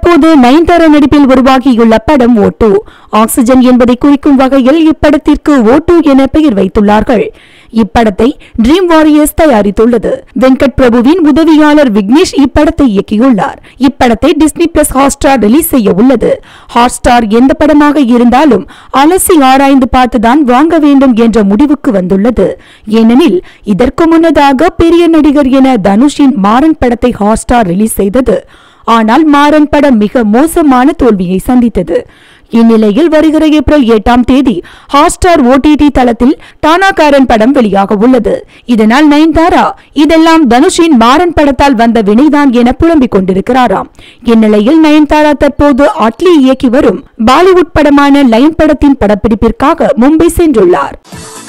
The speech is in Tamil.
தற்போது நயன்தாரா நடிப்பில் உருவாகியுள்ள படம் ஓட்டு ஆக்சிஜன் என்பதை குறிக்கும் வகையில் இப்படத்திற்கு ஓட்டு என பெயர் வைத்துள்ளார்கள் இப்படத்தை ட்ரீம் வாரியர்ஸ் தயாரித்துள்ளது வெங்கட் பிரபுவின் உதவியாளர் விக்னேஷ் இப்படத்தை இயக்கியுள்ளார் இப்படத்தை டிஸ்னி பிளஸ் ஹாட்ஸ்டார் ரிலீஸ் செய்ய உள்ளது ஹாட்ஸ்டார் எந்த படமாக இருந்தாலும் அலசி ஆராய்ந்து பார்த்துதான் வாங்க வேண்டும் என்ற முடிவுக்கு வந்துள்ளது ஏனெனில் இதற்கு முன்னதாக பெரிய நடிகர் என தனுஷின் மாறன் படத்தை ஹாட்ஸ்டார் ரிலீஸ் செய்தது ஆனால் மாறன் படம் மிக மோசமான தோல்வியை சந்தித்தது இந்நிலையில் வருகிற ஏப்ரல் எட்டாம் தேதி ஹாட்ஸ்டார் ஓடிடி தளத்தில் டானாகாரன் படம் வெளியாக உள்ளது இதனால் நயன்தாரா இதெல்லாம் தனுஷின் மாறன் படத்தால் வந்த வினைதான் என புலம்பிக் கொண்டிருக்கிறாராம் இந்நிலையில் நயன்தாரா தற்போது அட்லி இயக்கி வரும் பாலிவுட் படமான லயன் படத்தின் படப்பிடிப்பிற்காக மும்பை சென்றுள்ளார்